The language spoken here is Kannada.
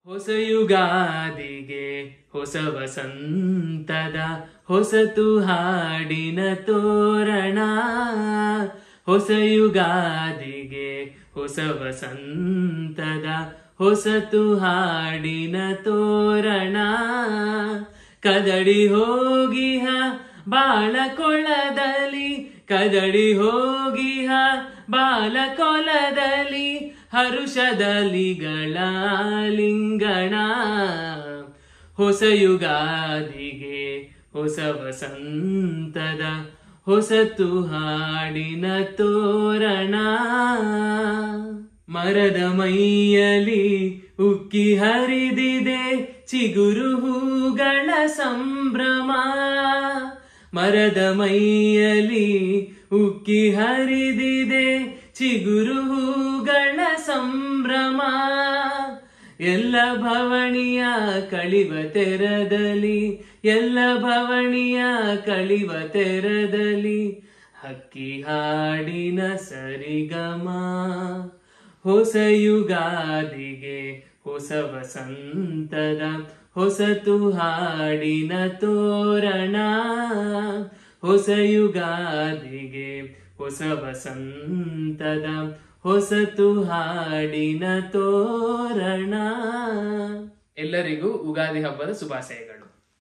ಹೊಸ ಯುಗಾದಿಗೆ ಹೊಸ ವಸಂತದ ಹೊಸತು ಹಾಡಿನ ತೋರಣ ಹೊಸ ಯುಗಾದಿಗೆ ಹೊಸ ವಸಂತದ ಹೊಸತು ಹಾಡಿನ ತೋರಣ ಕದಡಿ ಹೋಗಿಹ ಬಾಳಕೊಳದಲ್ಲಿ ಕದಡಿ ಹೋಗಿಹ ಬಾಲಕೊಲದಲ್ಲಿ ಹರುಷದಲಿಗಳ ಲಿಂಗಣ ಹೊಸ ಯುಗಾದಿಗೆ ಹೊಸ ವಸಂತದ ಹೊಸತು ಹಾಡಿನ ತೋರಣ ಮರದ ಮೈಯಲಿ ಉಕ್ಕಿ ಹರಿದಿದೆ ಚಿಗುರು ಹೂಗಳ ಸಂಭ್ರಮ ಮರದ ಮೈಯಲಿ ಉಕ್ಕಿ ಹರಿದಿದೆ ಚಿಗುರು ಹೂಗಳ ಸಂಭ್ರಮ ಎಲ್ಲ ಭವಣಿಯ ಕಳಿವ ತೆರದಲ್ಲಿ ಎಲ್ಲ ಭವಣಿಯ ಕಳಿವ ತೆರದಲ್ಲಿ ಹಕ್ಕಿ ಹಾಡಿನ ಸರಿಗಮ ಹೊಸ ಯುಗಾದಿಗೆ ಹೊಸ ವಸಂತದ ಹೊಸತು ಹಾಡಿನ ತೋರಣ ಹೊಸ ಯುಗಾದಿಗೆ ಹೊಸ ವಸಂತದ ಹೊಸತು ಹಾಡಿನ ತೋರಣ ಎಲ್ಲರಿಗೂ ಉಗಾದಿ ಹಬ್ಬದ ಶುಭಾಶಯಗಳು